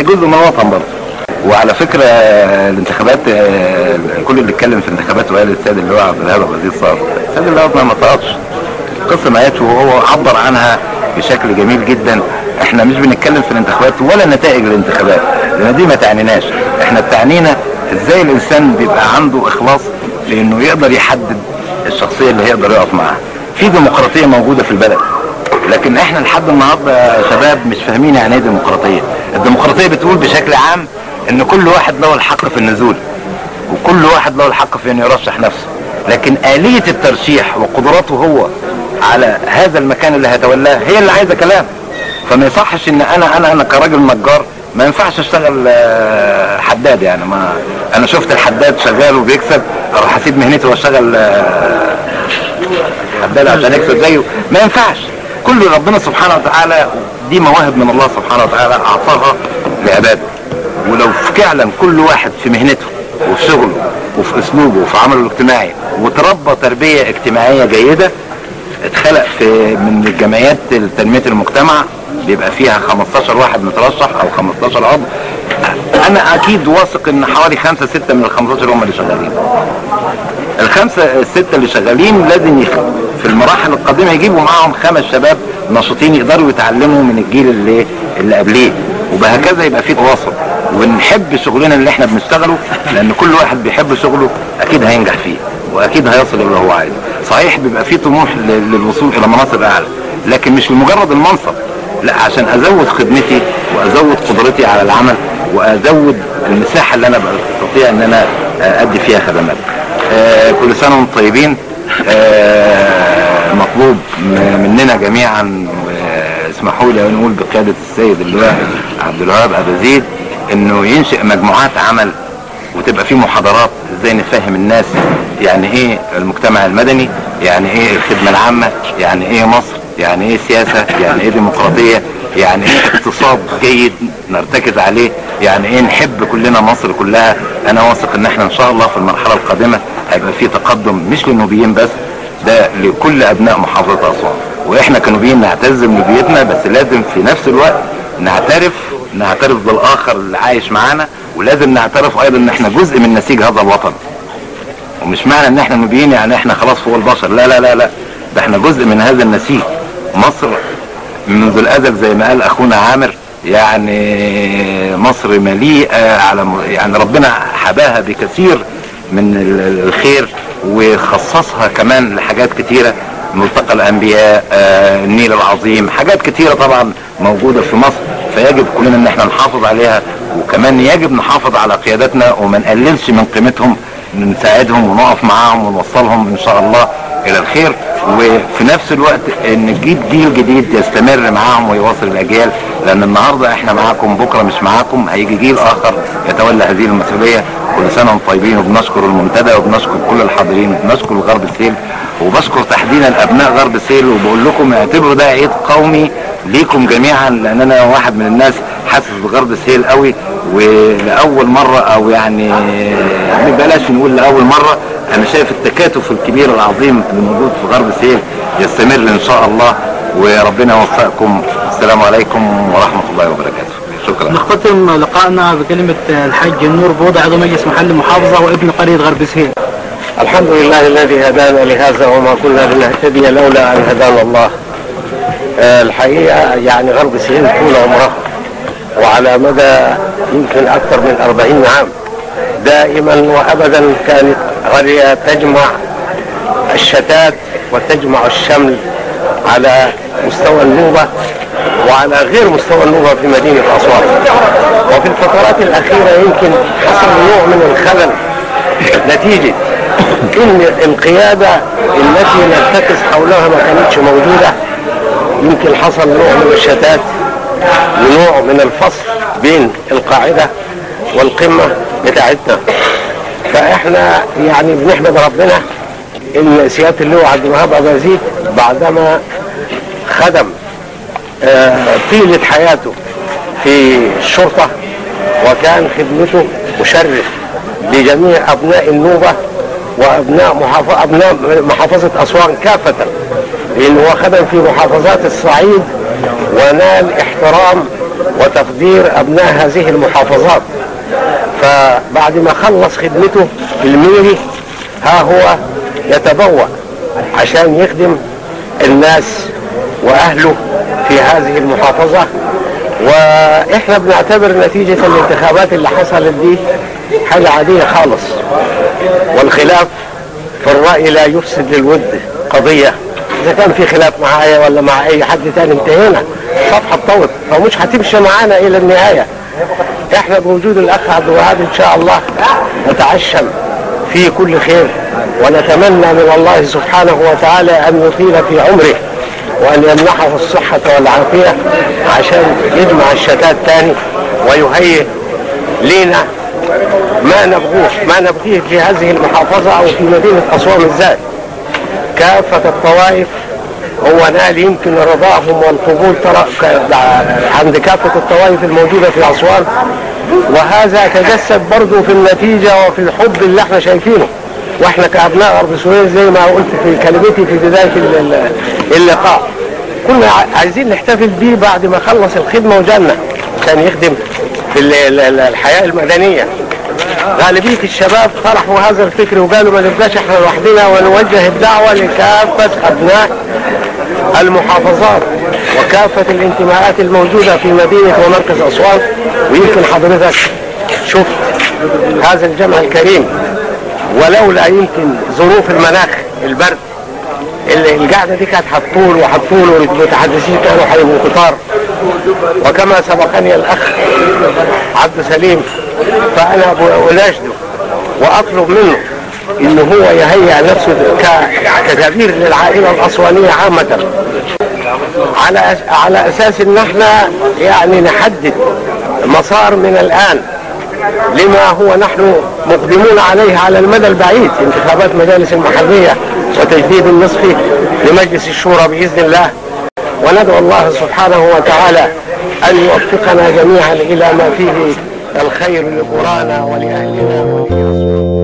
هي جزء من الوطن برضه وعلى فكرة الانتخابات آه، كل اللي اتكلم في الانتخابات وقال السيد اللي هو عبد الوهاب أبو عزيز صار السيد اللي هو ما صارش القصة ما جاتش وهو عبر عنها بشكل جميل جدا احنا مش بنتكلم في الانتخابات ولا نتائج الانتخابات لان دي ما تعنيناش احنا بتعنينا ازاي الانسان بيبقى عنده اخلاص لانه يقدر يحدد الشخصية اللي هيقدر يقف معاها في ديمقراطية موجودة في البلد لكن احنا لحد النهارده يا شباب مش فاهمين يعني ايه ديمقراطيه الديمقراطيه بتقول بشكل عام ان كل واحد له الحق في النزول وكل واحد له الحق في انه يرشح نفسه لكن آلية الترشيح وقدراته هو على هذا المكان اللي هيتولاه هي اللي عايزه كلام فما يصحش ان انا انا انا كراجل نجار ما ينفعش اشتغل آه، حداد يعني ما انا شفت الحداد شغال وبيكسب اروح اسيب مهنتي واشتغل آه، حداد عشان يكسب زيه ما ينفعش كل ربنا سبحانه وتعالى دي مواهب من الله سبحانه وتعالى اعطاها لعباده ولو فعلا كل واحد في مهنته وفي شغله وفي اسلوبه وفي عمله الاجتماعي وتربى تربيه اجتماعيه جيده اتخلق في من الجمعيات تنميه المجتمع بيبقى فيها 15 واحد مترشح او 15 عضو انا اكيد واثق ان حوالي خمسة ستة من ال 15 هم اللي شغالين الخمسة الستة اللي شغالين لازم يخ... في المراحل القادمة يجيبوا معاهم خمس شباب نشيطين يقدروا يتعلموا من الجيل اللي اللي قبليه وبهكذا يبقى في تواصل ونحب شغلنا اللي احنا بنشتغله لان كل واحد بيحب شغله اكيد هينجح فيه واكيد هيصل اللي هو عايزه صحيح بيبقى في طموح ل- للوصول الى مناصب اعلى لكن مش لمجرد المنصب لا عشان ازود خدمتي وازود قدرتي على العمل وازود المساحه اللي انا بستطيع ان انا آه، ادي فيها خدمات آه، كل سنه وانتم طيبين آه، مطلوب م- مننا جميعا آه، اسمحوا لي نقول بقياده السيد اللواء عبد الوهاب ابو زيد انه ينشئ مجموعات عمل وتبقى في محاضرات ازاي نفهم الناس يعني ايه المجتمع المدني يعني ايه الخدمة العامة يعني ايه مصر يعني ايه سياسة يعني ايه ديمقراطية يعني ايه اقتصاد جيد نرتكز عليه يعني ايه نحب كلنا مصر كلها انا واثق ان احنا ان شاء الله في المرحلة القادمة هيبقى في تقدم مش للنوبيين بس ده لكل ابناء محافظة اسوان واحنا كنوبيين نعتز بنوبيتنا بس لازم في نفس الوقت نعترف نعترف بالاخر اللي عايش معانا ولازم نعترف ايضا ان احنا جزء من نسيج هذا الوطن ومش معنى ان احنا نوبيين يعني احنا خلاص فوق البشر لا لا لا لا ده احنا جزء من هذا النسيج مصر منذ الازل زي ما قال اخونا عامر يعني مصر مليئه على م- يعني ربنا حباها بكثير من ال- الخير وخصصها كمان لحاجات كتيره ملتقى الانبياء آه، النيل العظيم حاجات كتيره طبعا موجوده في مصر فيجب كلنا ان احنا نحافظ عليها وكمان يجب نحافظ على قياداتنا وما نقللش من قيمتهم نساعدهم ونقف معاهم ونوصلهم ان شاء الله الى الخير وفي نفس الوقت ان نجيب جيل جديد يستمر معاهم ويواصل الاجيال لان النهارده احنا معاكم بكره مش معاكم هيجي جيل اخر يتولى هذه المسؤوليه كل سنه وانتم طيبين وبنشكر المنتدى وبنشكر كل الحاضرين وبنشكر غرب السيل وبشكر تحديدا ابناء غرب السيل وبقول لكم اعتبروا ده عيد قومي ليكم جميعا لان انا واحد من الناس حاسس بغرب السيل قوي ولاول مره او يعني يعني بلاش نقول لاول مره انا شايف التكاتف الكبير العظيم اللي موجود في غرب السيل يستمر ان شاء الله وربنا يوفقكم السلام عليكم ورحمه الله وبركاته شكرا نختتم لقائنا بكلمة الحاج النور بوضع عضو مجلس محل محافظة وابن قرية غرب سهيل الحمد لله الذي هدانا لهذا وما كنا لنهتدي لولا ان هدانا الله. آه، الحقيقه يعني غرب سهيل طول عمرها وعلى مدى يمكن اكثر من 40 عام دائما وابدا كانت قريه تجمع الشتات وتجمع الشمل على مستوى النوبه وعلى غير مستوى النوبه في مدينه اسوان. وفي الفترات الاخيره يمكن حصل نوع من الخلل نتيجه ان القياده التي نرتكز حولها ما كانتش موجوده يمكن حصل نوع من الشتات ونوع من الفصل بين القاعده والقمه بتاعتنا فاحنا يعني بنحمد ربنا ان سياده اللواء عبد الوهاب ابو يزيد بعدما خدم آه، طيله حياته في الشرطه وكان خدمته مشرف لجميع ابناء النوبه وابناء محافظه ابناء محافظه اسوان كافه لانه هو خدم في محافظات الصعيد ونال احترام وتقدير أبناء هذه المحافظات فبعد ما خلص خدمته في الميري ها هو يتبوأ عشان يخدم الناس وأهله في هذه المحافظة وإحنا بنعتبر نتيجة الانتخابات اللي حصلت دي حاجة عادية خالص والخلاف في الرأي لا يفسد للود قضية إذا كان في خلاف معايا ولا مع أي حد تاني انتهينا صفحة طوت فمش هتمشي معانا إلى النهاية إحنا بوجود الأخ عبد الوهاب إن شاء الله نتعشم في كل خير ونتمنى من الله سبحانه وتعالى أن يطيل في عمره وأن يمنحه الصحة والعافية عشان يجمع الشتات تاني ويهيئ لينا ما نبغوه ما نبغيه في هذه المحافظة أو في مدينة أسوان بالذات كافة الطوائف هو نال يمكن رضاهم والقبول ترى عند كافة الطوائف الموجودة في أسوان وهذا تجسد برضه في النتيجة وفي الحب اللي احنا شايفينه واحنا كأبناء غرب سويس زي ما قلت في كلمتي في بداية اللقاء كنا عايزين نحتفل بيه بعد ما خلص الخدمة وجانا كان يخدم في الحياة المدنية غالبية الشباب طرحوا هذا الفكر وقالوا ما نبقاش احنا لوحدنا ونوجه الدعوة لكافة أبناء المحافظات وكافة الانتماءات الموجودة في مدينة ومركز أسوان ويمكن حضرتك شفت هذا الجمع الكريم ولولا يمكن ظروف المناخ البرد القعدة دي كانت هتطول وهتطول والمتحدثين كانوا هيبقوا كتار وكما سبقني الأخ عبد سليم فأنا أناشده وأطلب منه إن هو يهيئ نفسه ككبير للعائلة الأسوانية عامة على على أساس إن احنا يعني نحدد مسار من الآن لما هو نحن مقدمون عليه على المدى البعيد انتخابات مجالس المحلية وتجديد النصف لمجلس الشورى بإذن الله وندعو الله سبحانه وتعالى أن يوفقنا جميعا إلى ما فيه الخير لقرانا ولأهلنا ولأسرنا